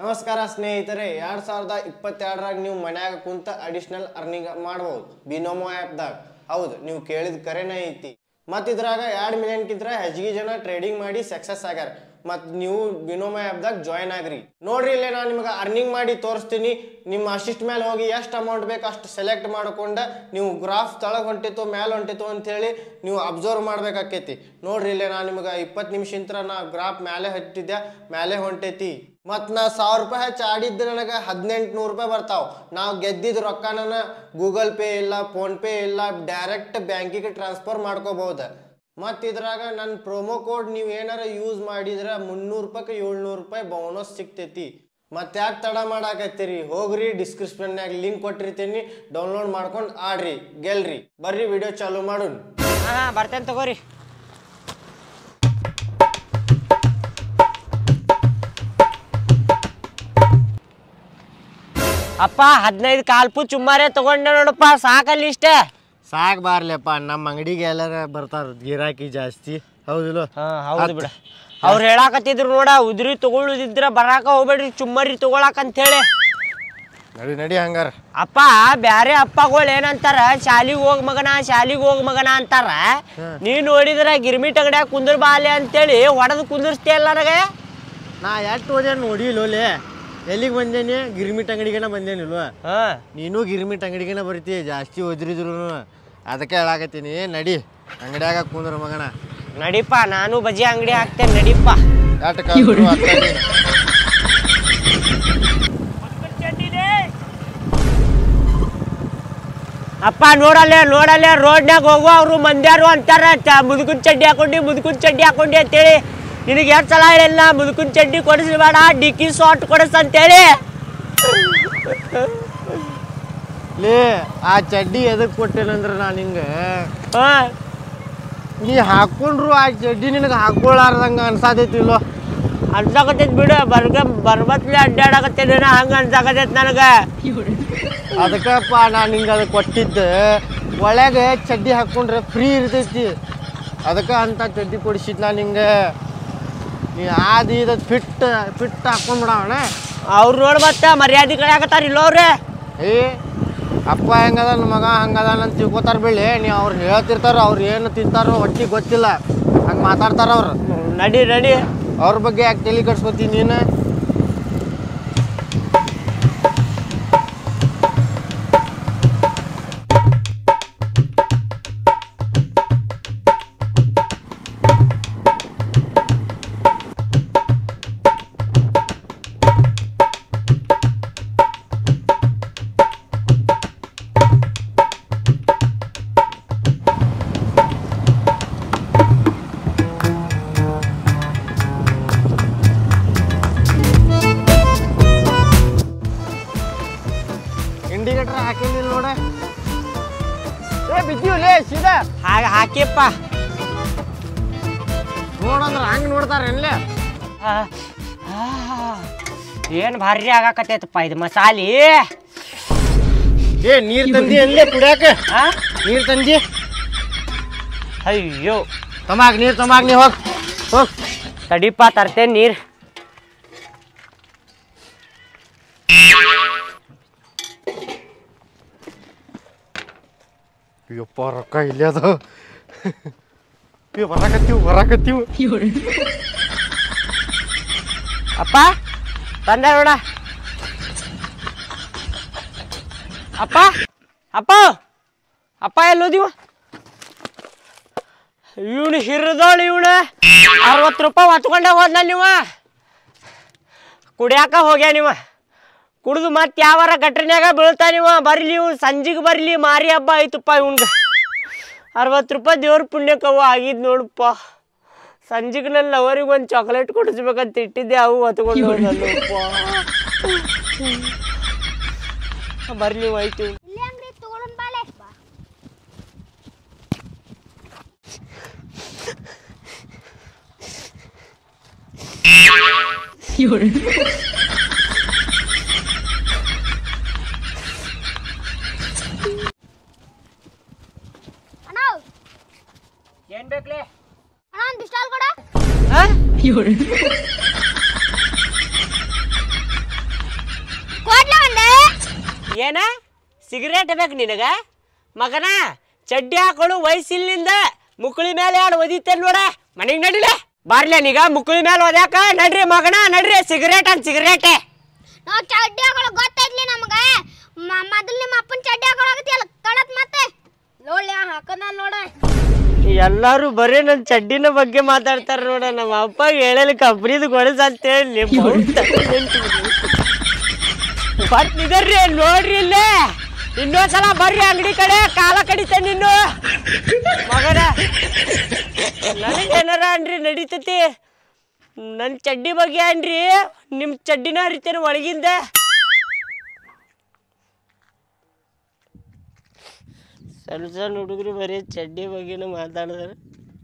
ನಮಸ್ಕಾರ ಸ್ನೇಹಿತರೆ ಎರಡ್ ಸಾವಿರದ ಇಪ್ಪತ್ತೆರಡರಾಗ ನೀವು ಮನ್ಯಾಗ ಕುಂತ ಅಡಿಷನಲ್ ಅರ್ನಿಂಗ್ ಮಾಡ್ಬೋದು ಬಿನೋಮೋ ಆ್ಯಪ್ದಾಗ ಹೌದು ನೀವು ಕೇಳಿದ ಕರೆನೇ ಐತಿ ಮತ್ತು ಇದ್ರಾಗ ಎರಡು ಮಿಲಿಯನ್ಕಿಂತ ಹೆಚ್ಚಿಗೆ ಜನ ಟ್ರೇಡಿಂಗ್ ಮಾಡಿ ಸಕ್ಸಸ್ ಆಗ್ಯಾರ ಮತ್ತು ನೀವು ಬಿನೋಮೋ ಆ್ಯಪ್ದಾಗ ಜಾಯ್ನ್ ಆಗ್ರಿ ನೋಡ್ರಿ ಇಲ್ಲೇ ನಾನು ನಿಮ್ಗೆ ಅರ್ನಿಂಗ್ ಮಾಡಿ ತೋರಿಸ್ತೀನಿ ನಿಮ್ಮ ಅಸಿಸ್ಟ್ ಮೇಲೆ ಹೋಗಿ ಎಷ್ಟು ಅಮೌಂಟ್ ಬೇಕು ಅಷ್ಟು ಸೆಲೆಕ್ಟ್ ಮಾಡ್ಕೊಂಡು ನೀವು ಗ್ರಾಫ್ ತಳಗೆ ಹೊಂಟಿತ್ತು ಮೇಲೆ ಹೊಂಟಿತ್ತು ಅಂತೇಳಿ ನೀವು ಅಬ್ಸರ್ವ್ ಮಾಡ್ಬೇಕಾಕೈತಿ ನೋಡ್ರಿ ಇಲ್ಲೇ ನಾನು ನಿಮ್ಗೆ ಇಪ್ಪತ್ತು ನಿಮಿಷ ನಾ ಗ್ರಾಫ್ ಮೇಲೆ ಹತ್ತಿದ್ದೆ ಮೇಲೆ ಹೊಂಟೈತಿ ಮತ್ತು ನಾ ಸಾವಿರ ರೂಪಾಯಿ ಹೆಚ್ಚು ಆಡಿದ್ದು ನನಗೆ ಹದಿನೆಂಟು ನೂರು ರೂಪಾಯಿ ಬರ್ತಾವೆ ನಾವು ಗೆದ್ದಿದ್ದ ರೊಕ್ಕನ ಗೂಗಲ್ ಪೇ ಇಲ್ಲ ಫೋನ್ಪೇ ಇಲ್ಲ ಡೈರೆಕ್ಟ್ ಬ್ಯಾಂಕಿಗೆ ಟ್ರಾನ್ಸ್ಫರ್ ಮಾಡ್ಕೋಬಹುದು ಮತ್ತು ಇದ್ರಾಗ ನನ್ನ ಪ್ರೊಮೋ ಕೋಡ್ ನೀವು ಏನಾರ ಯೂಸ್ ಮಾಡಿದ್ರೆ ಮುನ್ನೂರು ರೂಪಾಯಿಗೆ ಏಳ್ನೂರು ರೂಪಾಯಿ ಬೋನಸ್ ಸಿಗ್ತೈತಿ ಮತ್ತೆ ಯಾಕೆ ತಡ ಮಾಡಾಕತ್ತೀರಿ ಹೋಗ್ರಿ ಡಿಸ್ಕ್ರಿಪ್ಷನ್ಯಾಗ ಲಿಂಕ್ ಕೊಟ್ಟಿರ್ತೀನಿ ಡೌನ್ಲೋಡ್ ಮಾಡ್ಕೊಂಡು ಆಡ್ರಿ ಗೆಲ್ರಿ ಬರ್ರಿ ವಿಡಿಯೋ ಚಾಲೂ ಮಾಡೋಣ ಹಾ ಹಾ ಬರ್ತೇನೆ ತಗೋರಿ ಅಪ್ಪ ಹದಿನೈದು ಕಾಲ್ಪು ಚುಮ್ಮಾರೆ ತಗೊಂಡೆ ನೋಡಪ್ಪ ಸಾಕಲ್ಲಿ ಇಷ್ಟೇ ಸಾಕು ಬಾರ್ಲೆಪ್ಪ ನಮ್ಮ ಅಂಗಡಿಗೆ ಎಲ್ಲಾರ ಬರ್ತಾರ ಗಿರಾಕಿ ಜಾಸ್ತಿ ಹೌದಿಲ್ಲ ಹಾ ಹೌದು ಬಿಡ ಅವ್ರು ಹೇಳಾಕತ್ತಿದ್ರು ನೋಡ ಉದ್ರಿ ತಗೊಳುದಿದ್ರ ಬರಾಕ ಹೋಗ್ಬೇಡ್ರಿ ಚುಮ್ಮರಿ ತಗೊಳಕ್ ಅಂತೇಳಿ ನಡಿ ನಡಿ ಹಂಗಾರ ಅಪ್ಪ ಬ್ಯಾರೆ ಅಪ್ಪಗಳು ಏನಂತಾರ ಶಾಲಿಗೆ ಹೋಗ್ ಮಗನ ಶಾಲಿಗೆ ಹೋಗ್ ಮಗನ ಅಂತಾರ ನೀ ನೋಡಿದ್ರ ಗಿರ್ಮಿಟ್ ಅಂಗಡ್ಯಾಗ ಕುಂದ್ರ ಬಾಲೆ ಅಂತೇಳಿ ಹೊಡೆದು ಕುಂದಿರ್ಸ್ತೀಯಲ್ಲ ನನಗೆ ನಾ ಎಷ್ಟು ಓದ್ಯಾನ ನೋಡಿಲ್ಲೋಲೆ ಎಲ್ಲಿಗೆ ಬಂದೇನಿ ಗಿರ್ಮಿಟ್ ಅಂಗಡಿಗೆನ ಬಂದೇನಿಲ್ವ ಹಾ ನೀನು ಗಿರ್ಮಿಟ್ ಅಂಗಡಿಗೆನ ಬರ್ತಿ ಜಾಸ್ತಿ ಓದಿರಿದ್ರು ಅದಕ್ಕೆ ಹೇಳಾಕತ್ತೀನಿ ನಡಿ ಅಂಗಡ್ಯಾಗ ಕುಂದ್ರ ಮಗನ ನಡಿಪ್ಪ ನಾನು ಬಜಿ ಅಂಗಡಿ ಹಾಕ್ತೇನೆ ನಡಿಪ್ಪ ಎಟ್ ಕಲ್ತ್ರು ಅತ್ತಾಗಿ. ಅಪ್ಪ ನೋಡಲ್ಲೇ ನೋಡಲ್ಲೇ ರೋಡ್ನ್ಯಾಗ ಹೋಗು ಅವರು ಮಂದ್ಯಾರು ಅಂತಾರ ಚ ಮುದುಕುನ್ ಚಡ್ಡಿ ಹಾಕೊಂಡಿ ಮುದುಕುನ್ ಚಡ್ಡಿ ಹಾಕೊಂಡಿ ಅಂತೇಳಿ ನಿನಗೆ ಎಷ್ಟು ಸಲ ಹೇಳಿಲ್ಲ ಮುದುಕುನ್ ಚಡ್ಡಿ ಕೊಡಿಸ್ಬೇಡ ಡಿಕ್ಕಿ ಸಾಟ್ ಕೊಡಿಸ್ ಅಂತೇಳಿ ಲೇ ಆ ಚಡ್ಡಿ ಎದಕ್ ಕೊಟ್ಟೇನಂದ್ರ ನಾನು ಹಿಂಗೆ ಹಾ ನೀ ಹಾಕೊಂಡ್ರು ಆ ಚಡ್ಡಿ ನಿನಗೆ ಹಾಕೊಳ್ಳಾರ್ದಂಗ ಅನ್ಸಾತೈತಿಲ್ಲೋ ಅನ್ಸಾಕತ್ತೈತ್ ಬಿಡು ಬರ್ಗ ಬರ್ಬತ್ಲೆ ಅಡ್ಡಾಡಕತ್ತೇನ ಹಂಗ ಅನ್ಸಾಕತ್ತೈತ್ ನನಗೆ ಅದಕ್ಕಪ್ಪ ನಾನು ಹಿಂಗೆ ಅದಕ್ಕೆ ಕೊಟ್ಟಿದ್ದೆ ಒಳಗೆ ಚಡ್ಡಿ ಹಾಕೊಂಡ್ರೆ ಫ್ರೀ ಇರ್ತೈತಿ ಅದಕ್ಕೆ ಅಂತ ಚಡ್ಡಿ ಕೊಡಿಸಿದ್ ನಾನು ಹಿಂಗೆ ನೀ ಆದಿ ಇದು ಫಿಟ್ ಫಿಟ್ ಹಾಕೊಂಡ್ಬಿಡವಣ ಅವ್ರು ನೋಡ್ ಮತ್ತೆ ಮರ್ಯಾದೆ ಕಡೆ ಆಗತ್ತಾರ ಇಲ್ಲೋವ್ರೆ ಏ ಅಪ್ಪ ಹೆಂಗದಾನ ಮಗ ಹಂಗದಾನ ಅಂತ ತಿಳ್ಕೊತಾರ ಬೆಳಿ ನೀ ಅವ್ರು ಹೇಳ್ತಿರ್ತಾರ ಅವ್ರು ಏನು ತಿಂತಾರೋ ಹೊಟ್ಟಿಗೆ ಗೊತ್ತಿಲ್ಲ ಹಂಗೆ ಮಾತಾಡ್ತಾರ ಅವ್ರು ನಡಿ ನಡಿ ಅವ್ರ ಬಗ್ಗೆ ಯಾಕೆ ತಲೆ ಕಟ್ಸ್ಕೊತೀನಿ ನೀನು ಇಂಡಿಕೇಟರ್ ಹಾಕಿಲ್ಲ ನೋಡ ಏ ಬಿದ್ದೀವಲೇ ಸೀದಾ ಹಾಗೆ ಹಾಕಿಪ್ಪ ನೋಡಂದ್ರ ಹಂಗೆ ನೋಡ್ತಾರ ಏನ್ಲೇ ಆ, ಆ, ಏನ್ ಭಾರಿ ಆಗಾಕತ್ತೈತಪ್ಪ ಇದು ಮಸಾಲಿ ಏ ನೀರ್ ತಂದಿ ಅಲ್ಲೇ ಕುಡಿಯಾಕ ಆ? ನೀರ್ ತಂದಿ ಅಯ್ಯೋ ತಮಾಗ್ ನೀರ್ ತಮಾಗ್ ನೀ ಹೋಗ್ ಹೋಗ್ ತಡಿಪ ತರ್ತೇನೆ ನೀರ್ ಅಯ್ಯಪ್ಪ ರೊಕ್ಕ ಇಲ್ಲೇ ಅದು ಇವ್ ಬರಾಕತ್ತೀವ್ ಬರಾಕತ್ತೀವ್ ಅಪ್ಪ ತಂದೆ ನೋಡ ಅಪ್ಪ ಅಪ್ಪ ಅಪ್ಪ ಎಲ್ಲೋದಿವ ಇವನು ಹಿರಿದೋಳು ಇವನು ಅರವತ್ತು ರೂಪಾಯಿ ಹೊತ್ಕೊಂಡೆ ಹೋದ್ನ ನೀವ ಕುಡಿಯಾಕ ಹೋಗ್ಯ ನೀವ ಕುಡಿದು ಮತ್ತೆ ಯಾವಾರ ಗಟ್ರಿನ್ಯಾಗ ಬೀಳ್ತಾ ನೀವ ಬರ್ಲಿ ಇವ್ ಸಂಜಿಗೆ ಬರ್ಲಿ ಮಾರಿ ಹಬ್ಬ ಆಯ್ತಪ್ಪ ಇವ್ನ್ಗೆ ಅರವತ್ತು ರೂಪಾಯಿ ದೇವ್ರ ಪುಣ್ಯಕ್ಕವ ಆಗಿದ್ ನೋಡಪ್ಪ ಸಂಜಿಗೆ ನನ್ನ ಲವರಿಗೆ ಒಂದು ಚಾಕ್ಲೇಟ್ ಕೊಡಿಸ್ಬೇಕಂತ ಇಟ್ಟಿದ್ದೆ ಅವು ಹೊತ್ಕೊಂಡು ಹೋದಲ್ಲಪ್ಪ ಬರ್ಲಿ ಹೋಯ್ತು ಇಲ್ಲೇ ಅಂಗಡಿ ತಗೊಳನ್ ಬಾಲೆ ಬಾ ಅಣ್ಣ ಏನ್ ಬೇಕ್ಲೆ ಅಣ್ಣ ಒಂದು ಬಿಸ್ಟಾಲ್ ಕೊಡ ಹಾ ಏನ ಸಿಗರೇಟ್ ಬೇಕು ನಿನಗ ಮಗನ ಚಡ್ಡಿ ಹಾಕೊಳ್ಳು ವಯಸ್ಸಿಲ್ಲಿಂದ ಮುಕುಳಿ ಮೇಲೆ ಎರಡು ಒದಿತೇನ್ ನೋಡ ಮನೆಗೆ ನಡಿಲೆ ಬರ್ಲೆ ನೀಗ ಮುಕುಳಿ ಮೇಲೆ ಒದ್ಯಾಕ ನಡ್ರಿ ಮಗನ ನಡ್ರಿ ಸಿಗರೇಟ್ ಅಂತ ಸಿಗರೇಟೆ ನಾವು ಚಡ್ಡಿ ಹಾಕೊಳ್ಳೋ ಗೊತ್ತೈತ್ಲಿ ನಮಗ ಮೊದಲು ನಿಮ್ಮ ಅಪ್ಪನ ಚಡ್ಡಿ ಹಾಕೊಳ್ಳಾಗತ್ತಿಯಲ್ಲ ಕಡತ್ ಮತ್ತೆ ನೋಡ್ಲಿ ಹಾಕನ ನೋಡ ಎಲ್ಲಾರು ಬರೀ ನನ್ನ ಚಡ್ಡಿನ ಬಗ್ಗೆ ಮಾತಾಡ್ತಾರ ನೋಡ ನಮ್ಮ ಅಪ್ಪ ಹೇಳಲಿ ಕಂಪ್ನಿದು ಗೊಳಸ್ ಅಂತ ಹೇಳಿ ಬಟ್ ನಿಗರ್ರಿ ನೋಡ್ರಿ ಇಲ್ಲೇ ಇನ್ನೊಂದ್ಸಲ ಬರ್ರಿ ಅಂಗಡಿ ಕಡೆ ಕಾಲ ಕಡಿತೇನೆ ನಿನ್ನು ಮಗನ ನನಗೇನಾರ ಅನ್ರಿ ನಡೀತೈತಿ ನನ್ನ ಚಡ್ಡಿ ಬಗ್ಗೆ ಅನ್ರಿ ನಿಮ್ಮ ಚಡ್ಡಿನ ಹರಿತೇನೆ ಒಳಗಿಂದ ಸಣ್ಣ ಸಣ್ಣ ಹುಡುಗರು ಬರೀ ಚಡ್ಡಿ ಬಗ್ಗೆನೂ ಮಾತಾಡಿದಾರೆ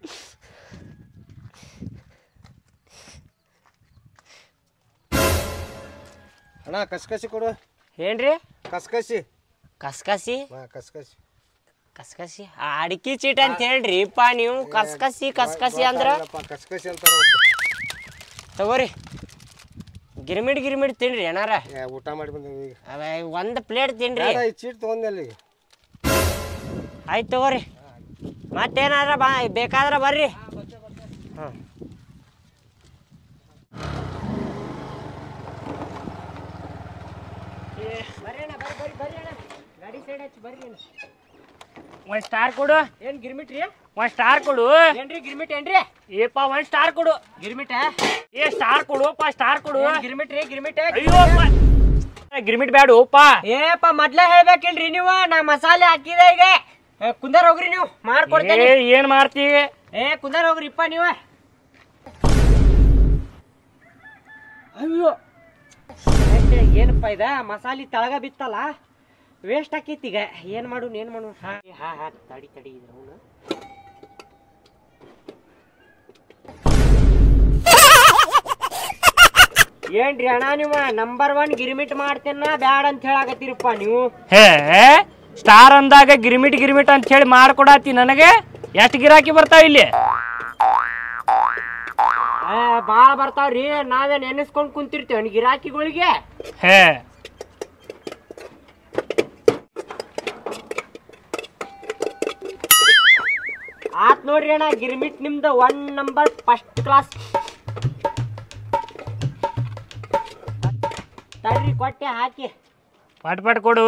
ಅಣ್ಣ ಕಸ್ಕಸಿ ಕೊಡು ಏನ್ರಿ ಕಸ್ಕಸಿ ಕಸ್ಕಸಿ ಹಾ ಕಸ್ಕಸಿ ಕಸ್ಕಸಿ ಆ ಅಡಿಕೆ ಚೀಟ್ ಅಂತ ಹೇಳ್ರಿ ಪಾ ನೀವು ಕಸ್ಕಸಿ ಕಸ್ಕಸಿ ಅಂದ್ರ ಕಸ್ಕಸಿ ಅಂತಾರ ತಗೋರಿ ಗಿರ್ಮಿಟ್ ಗಿರ್ಮಿಟ್ ತಿನ್ರಿ ಏನಾರ ಊಟ ಮಾಡಿ ಬಂದೀವಿ ಈಗ ಅವ ಒಂದು ಪ್ಲೇಟ್ ತಿನ್ರಿ ಬೇಡ ಈ ಚೀಟ್ ತೊಗೊಂಡೆ ಈಗ ಆಯ್ತು ತಗೋರಿ ಮತ್ತೇನಾರ ಬಾ ಬೇಕಾದ್ರೆ ಬರ್ರಿ ಹಾಂ ಒಂದ್ ಸ್ಟಾರ್ ಕೊಡು ಏನ್ ಗಿರ್ಮಿಟ್ ರೀ ಒಂದ್ ಸ್ಟಾರ್ ಕೊಡು ಏನ್ರಿ ಗಿರ್ಮಿಟ್ ಏನ್ರಿ ಏಪ ಒಂದ್ ಸ್ಟಾರ್ ಕೊಡು ಗಿರ್ಮಿಟ್ ಏ ಸ್ಟಾರ್ ಕೊಡು ಪಾ ಸ್ಟಾರ್ ಕೊಡು ಗಿರ್ಮಿಟ್ ರೀ ಗಿರ್ಮಿಟ್ ಅಯ್ಯೋ ಗಿರ್ಮಿಟ್ ಬ್ಯಾಡು ಪಾ ಏಪ ಮೊದ್ಲೇ ಹೇಳ್ಬೇಕಿಲ್ರಿ ನೀವು ನಾ ಮಸಾಲೆ ಹಾಕಿದೆ ಈಗ ಏ, ಕುಂದರ್ ಹೋಗ್ರಿ ನೀವು ಮಾಡ್ಕೊಡ್ತೇನೆ ಏ ಏನ್ ಮಾಡ್ತೀವಿ ಏ ಕುಂದರ್ ಹೋಗ್ರಿಪ್ಪ ನೀವು ಅಯ್ಯೋ ಏ, ಏನಪ್ಪ ಇದ ಮಸಾಲೆ ತಳಗ ಬಿತ್ತಲ್ಲ ವೇಸ್ಟ್ ಆಕೈತಿ ಈಗ ಏನ್ ಮಾಡು ಏನ್ ಮಾಡು ಹಾ ಹಾ ಹಾ ತಡಿ ತಡಿ ಇದು ಅವ್ನು. ಏನ್ರಿ ಅಣ್ಣ ನೀವು ನಂಬರ್ ಒನ್ ಗಿರ್ಮಿಟ್ ಮಾಡ್ತೇನ ಬ್ಯಾಡ ಅಂತ ಹೇಳಾಕತ್ತೀರಪ್ಪ ನೀವು ಹೇ ಸ್ಟಾರ್ ಅಂದಾಗ ಗಿರ್ಮಿಟ್ ಗಿರ್ಮಿಟ್ ಅಂತ ಹೇಳಿ ಮಾಡ್ಕೊಡಾತಿ ನನಗೆ ಎಷ್ಟು ಗಿರಾಕಿ ಬರ್ತಾವ ಇಲ್ಲಿ ಏ, ಬಾಳ ಬರ್ತಾವ್ರಿ ನಾವೇನ್ ಎನಿಸ್ಕೊಂಡ್ ಕುಂತಿರ್ತೇವೆ ಗಿರಾಕಿಗಳಿಗೆ ಹೇ ಆತ್ ನೋಡ್ರಿ ಅಣ್ಣ ಗಿರ್ಮಿಟ್ ನಿಮ್ದು ಒನ್ ನಂಬರ್ ಫಸ್ಟ್ ಕ್ಲಾಸ್ ತಡ್ರಿ ಕೊಟ್ಟೆ ಹಾಕಿ ಪಟ್ ಪಟ್ ಕೊಡು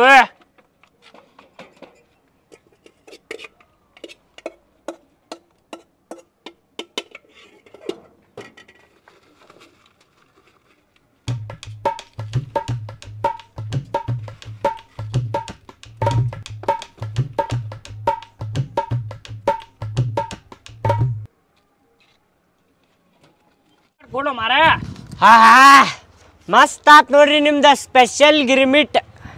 ಕೊಡು ಮಾರ ಹಾ ಮಸ್ತ್ ಆತ್ ನೋಡ್ರಿ ನಿಮ್ದ ಸ್ಪೆಷಲ್ ಗಿರ್ಮಿಟ್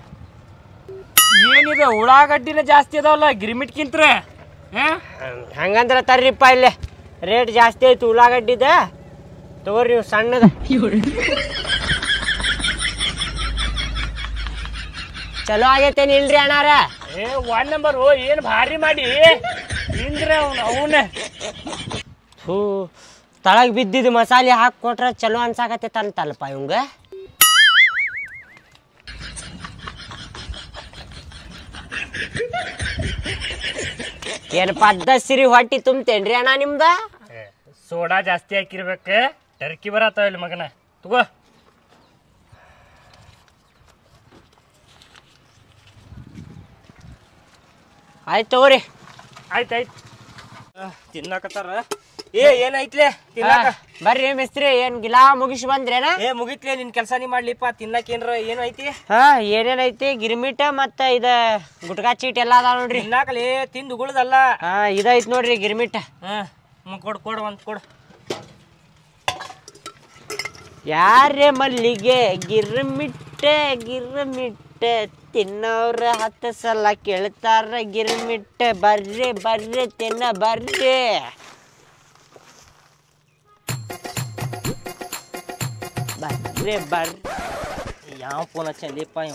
ಏನಿದೆ ಉಳ್ಳಾಗಡ್ಡಿನ ಜಾಸ್ತಿ ಅದಾವಲ್ಲ ಗಿರ್ಮಿಟ್ಕಿಂತ್ರ ಹಾ ಹಂಗಂದ್ರ ತರ್ರಿಪ್ಪ ಇಲ್ಲೇ ರೇಟ್ ಜಾಸ್ತಿ ಐತಿ ಉಳ್ಳಾಗಡ್ಡಿದ ತಗೋರಿ ನೀವು ಸಣ್ಣದ ಚಲೋ ಆಗೈತೇನ್ ಇಲ್ರಿ ಅಣ್ಣಾರ ಏ ಒನ್ ನಂಬರ್ ಏನ್ ಭಾರಿ ಮಾಡಿ ಇಂದ್ರ ಅವ್ನ ಅವನ ಹೂ ತಳಗ್ ಬಿದ್ದಿದ್ದು ಮಸಾಲೆ ಹಾಕಿ ಕೊಟ್ರ ಚಲೋ ಅನ್ಸಾಕತ್ತೈತ ಅಂತಲ್ಪ ಇವಂಗ ಏನ್ ಪದ್ದ ಸಿರಿ ಹೊಟ್ಟಿ ತುಂಬ್ತೇನ್ರಿ ಅಣ್ಣ ನಿಮ್ದ ಸೋಡಾ ಜಾಸ್ತಿ ಹಾಕಿರ್ಬೇಕ ಟರ್ಕಿ ಬರತ್ತಾವ ಇಲ್ಲಿ ಮಗನ ತಗೋ ಆಯ್ತು ತಗೋರಿ ಆಯ್ತಾಯ್ತು ತಿನ್ನಾಕತ್ತಾರ ಏ ಏನೈತ್ಲೆ ತಿನ್ನಾಕ ಆ, ಬರ್ರಿ ಮಿಸ್ತ್ರಿ ಏನ್ ಗಿಲಾ ಮುಗಿಸಿ ಬಂದ್ರೇನ ಏ ಮುಗಿತ್ಲೆ ನಿನ್ ಕೆಲಸ ನೀ ಮಾಡ್ಲಿಪ್ಪ ತಿನ್ನಕ್ ಏನ್ರ ಏನು ಐತಿ ಹಾ ಏನೇನೈತಿ ಗಿರ್ಮಿಟ ಮತ್ತ ಇದ ಗುಟ್ಕಾ ಚೀಟ್ ಎಲ್ಲ ಅದಾವ ನೋಡ್ರಿ ತಿನ್ನಾಕಲಿ ತಿಂದು ಉಗುಳ್ದಲ್ಲ ಹಾ ಇದೈತ್ ನೋಡ್ರಿ ಗಿರ್ಮಿಟ ಹ್ಮ್ ಕೊಡು ಕೊಡು ಒಂದ್ ಕೊಡು ಯಾರೇ ಮಲ್ಲಿಗೆ ಗಿರ್ಮಿಟ್ಟ ಗಿರ್ಮಿಟ್ಟ ತಿನ್ನೋರ ಹತ್ತು ಸಲ ಕೇಳ್ತಾರ ಗಿರ್ಮಿಟ್ಟ ಬರ್ರಿ ಬರ್ರಿ ತಿನ್ನ ಬರ್ರಿ ಬರ್ರಿ ಬರ್ರಿ ಯಾವ ಫೋನ್ ಹಚ್ಚಲಿಪ್ಪ ಇವ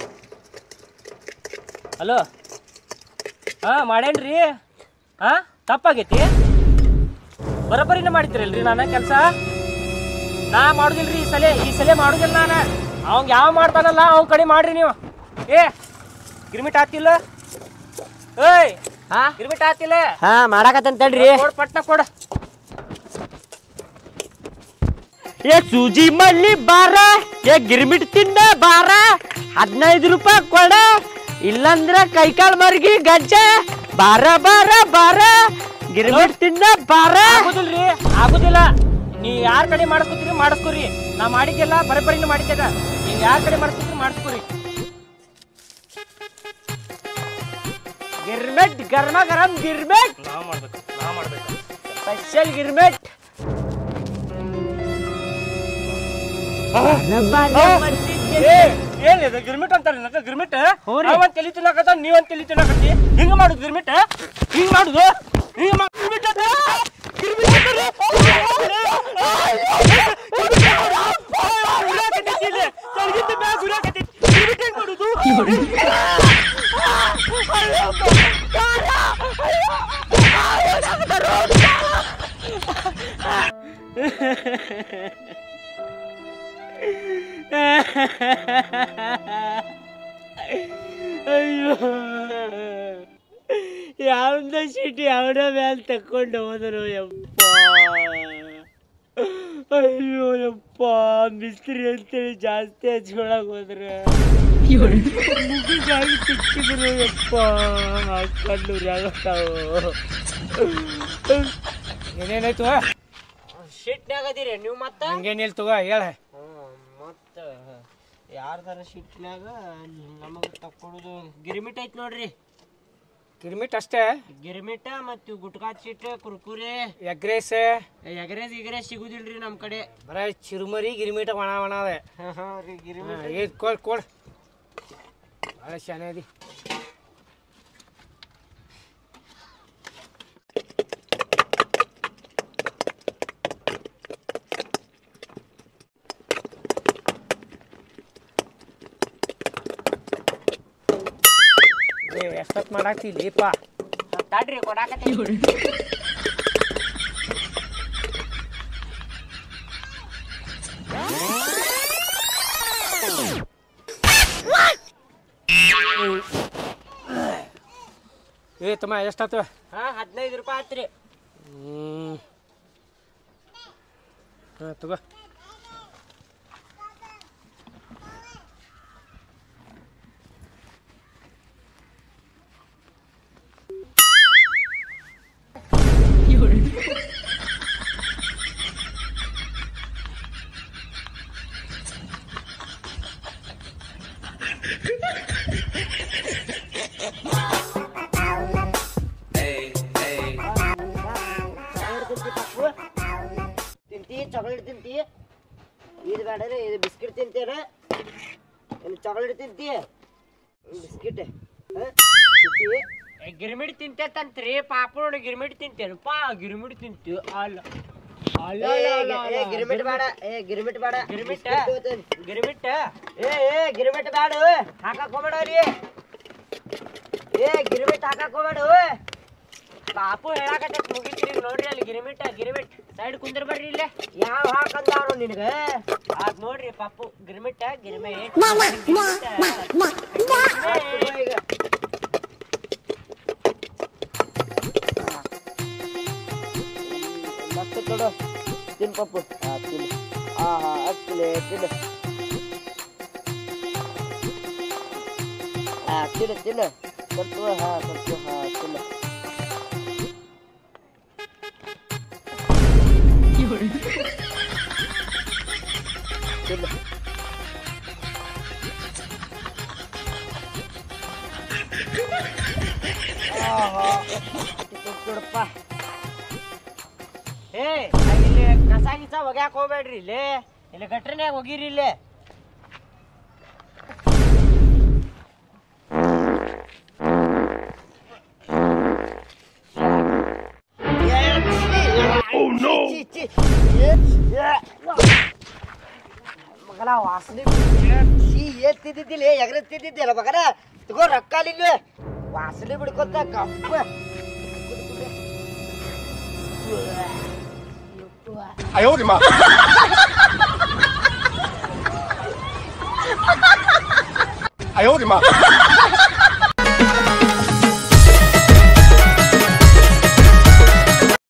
ಹಲೋ ಹಾ ಮಾಡೇನ್ರಿ ಹಾ ತಪ್ಪಾಗೈತಿ ಬರೋಬ್ಬರಿನ ಮಾಡ್ತೀರಲ್ರಿ ನಾನು ಕೆಲಸ ನಾ ಮಾಡುದಿಲ್ರಿ ಈ ಸಲ ಈ ಸಲ ಮಾಡುದಿಲ್ಲ ನಾನು ಅವಂಗ ಯಾವ ಮಾಡ್ತಾನಲ್ಲ ಅವ್ ಕಡೆ ಮಾಡ್ರಿ ನೀವು ಏ ಗಿರ್ಮಿಟ್ ಆತಿಲ್ಲ ಏಯ್ ಹಾ ಗಿರ್ಮಿಟ್ ಆತಿಲ್ಲ ಹಾ ಮಾಡಾಕತ್ತಂತ ತಡ್ರಿ ಕೊಡ್ ಪಟ್ನ ಕೊಡ ಏ ಸೂಜಿ ಮಲ್ಲಿ ಬಾರ ಏ ಗಿರ್ಮಿಟ್ ತಿಂದ ಬಾರ ಹದಿನೈದು ರೂಪಾಯಿ ಕೊಡ ಇಲ್ಲಂದ್ರ ಕೈಕಾಲ್ ಮರ್ಗಿ ಗಜ್ಜ ಬಾರ ಬಾರ ಬಾರ ಗಿರ್ಮಿಟ್ ತಿಂದ ಬಾರ ಆಗುದಿಲ್ರಿ ಆಗುದಿಲ್ಲ ನೀ ಯಾರ ಕಡೆ ಮಾಡಿಸ್ಕೊತೀರಿ ಮಾಡಿಸ್ಕೊರಿ ನಾ ಮಾಡಿದ್ದೆಲ್ಲ ಬರಬರಿನ ಮಾಡಿದ್ದದ ನೀವ್ ಯಾರ ಕಡೆ ಮಾಡಿಸ್ಕೊತೀರಿ ಮಾಡಿಸ್ಕೊರಿ ಗಿರ್ಮಿಟ್ ಗರ್ಮ ಗರಂ ಗಿರ್ಮಿಟ್ ನಾ ಮಾಡ್ಬೇಕು ನಾ ಮಾಡ್ಬೇಕು ಸ್ಪೆಷಲ್ ಗಿರ್ಮಿಟ್ ಏನಿದೆ ಗಿರ್ಮಿಟ್ ಅಂತಾರೆ ನನಗೆ ಗಿರ್ಮಿಟ್ ಹ್ಞೂ ರೀ. ನಾವಂತ ತಲಿ ತಿನ್ನಕತ್ತ ನೀವಂತ ತಲಿ ತಿನ್ನಕತ್ತಿ ಹಿಂಗ ಮಾಡುದು ಗಿರ್ಮಿಟ್ ಹಿಂಗ ಮಾಡುದು ಹಿಂಗ ಮಾ- ಗಿರ್ಮಿಟ್ ಅಂತ ಗಿರ್ಮಿಟ್ ಅಂತಾರೆ. ಉರಿಯಾಕತ್ತೈತಿ ಇಲ್ಲಿ. ತಲೆಗಿಂತ ಮ್ಯಾಗ್ ಉರಿಯಾಕತ್ತೈತಿ. ಗಿರ್ಮಿಟ್ ಹೆಂಗ್ ಮಾಡುದು? ಅಯ್ಯೋ ಯಾವ್ದ ಶೀಟ್ ಯಾವ್ದ ಮ್ಯಾಲ ತಕೊಂಡು ಹೋದರು ಯಪ್ಪ ಅಯ್ಯೋ ಯಪ್ಪ ಮಿಸ್ತ್ರಿ ಅಂತೇಳಿ ಜಾಸ್ತಿ ಹಚ್ಕೊಳಕ್ ಹೋದ್ರೆ ಮುಗಿಗಾಗಿ ತಿಕ್ಕಿದ್ರು ಯಪ್ಪ ಕಣ್ಣೂರಿ ಆಗತ್ತಾವು ಏನೇನಾಯ್ತು ಶೀಟ್ನಾಗದಿರಿ ನೀವು ಮತ್ತ ಹಂಗೇನಿಲ್ ತಗೋ ಹೇಳ ಮತ್ತ ಯಾರ್ದಾರ ಶೀಟ್ನಾಗ ನಮಗ ತಕ್ಕೊಡುದು ಗಿರ್ಮಿಟ್ ಐತ್ ನೋಡ್ರಿ ಗಿರ್ಮಿಟ್ ಅಷ್ಟೇ ಗಿರ್ಮಿಟ ಮತ್ತು ಗುಟ್ಕಾ ಚೀಟ್ ಕುರ್ಕುರೆ ಎಗ್ರೇಸ್ ಎಗರೇಜ್ ಎಗರೇಜ್ ಸಿಗುದಿಲ್ರಿ ನಮ್ ಕಡೆ ಬರ ಚಿರುಮರಿ ಗಿರ್ಮಿಟ ಒಣ ಒಣ ಅವೆ ಗಿರ್ಮಿಟ್ ಏ ಕೊಡ್ ಕೊಡ್ ಭಾಳ ಶಾನೆ ಅದಿ ನೀವು ಎಷ್ಟೊತ್ತು ಮಾಡಾಕ್ತಿಲ್ಲಿಪ್ಪ ತಡ್ರಿ ಕೊಡಾಕತ್ತಿ ಏ ತಮ್ಮ ಎಷ್ಟಾತು ಹಾ ಹದಿನೈದು ರೂಪಾಯಿ ಆತ್ರಿ ಹ್ಞೂ ಹಾಂ ತಗೋ ತಿಂತಿ ಚಾಕ್ಲೇಟ್ ತಿಂತಿ ಇದು ಬೇಡ ಇದು ಬಿಸ್ಕಿಟ್ ತಿಂತೀರ ಏನು ಚಾಕ್ಲೇಟ್ ತಿಂತಿ ಬಿಸ್ಕಿಟ್ ಗಿರ್ಮಿಟ್ ತಿಂತೇತಂತ್ರಿ ಪಾಪ ನೋಡಿ ಗಿರ್ಮಿಟ್ ತಿಂತೇನಪ್ಪ ಗಿರ್ಮಿಟ್ ತಿಂತಿ ಅಲ್ಲ ಗಿರ್ಮಿಟ್ ಬೇಡ ಏ ಗಿರ್ಮಿಟ್ ಬೇಡ ಗಿರ್ಮಿಟ್ ಗಿರ್ಮಿಟ್ ಏ ಏ ಗಿರ್ಮಿಟ್ ಬೇಡ ಹಾಕಕ್ ಹೋಗ್ಬೇಡ್ರಿ ಏ ಗಿರ್ಮಿಟ್ ಹಾಕಕ್ ಹೋಗ್ಬೇಡ ಪಾಪು ಹೇಳಾಕತ್ತೈತಿ ಮುಗಿತ್ರಿ ನೋಡ್ರಿ ಅಲ್ಲಿ ಗಿರಿಮಿಟ್ ಗಿರಿಮಿಟ್ ಸೈಡ್ ಕುಂದ್ರ ಬರ್ರಿ ಇಲ್ಲೇ ಯಾವ ಹಾಕಂದಾರು ನಿನಗ ಅದ್ ನೋಡ್ರಿ ಪಾಪು ಗಿರಿಮಿಟ್ ಗಿರಿಮಿಟ್ ಮಸ್ತ್ ಕೊಡು ತಿನ್ ಪಪ್ಪು ಹಾ ತಿನ್ ಹಾ ಹಾ ಅಷ್ಟೇ ತಿನ್ನು ಹಾ ತಿನ್ನು ತಿನ್ನು ಸ್ವಲ್ಪ ಹಾ ಸ್ವಲ್ಪ ಹಾ ತಿನ್ನು ತಿನ್ನು ಕೊಡಪ್ಪ ಏ ಇಲ್ಲಿ ಕಸ ಗಿಸ ಒಗ್ಯಾಕ ಹೋಗ್ಬೇಡ್ರಿ ಇಲ್ಲಿ ಇಲ್ಲಿ ಗಟ್ರನ್ಯಾಗ ಹೋಗಿರಿ ಇಲ್ಲಿ ಮಗನ ವಾಸನೆ ಸಿ ಏನ್ ತಿಂದಿದ್ದಿಲ್ಲ ಎಗ್ರ ತಿಂದಿದ್ದಿಲ್ಲ ಮಗನ ತಗೋ ರೊಕ್ಕ ಅಲ್ಲಿಲ್ಲ ವಾಸನೆ ಬಿಡ್ಕೊತ ಕಪ್ಪ 哎呦我的妈！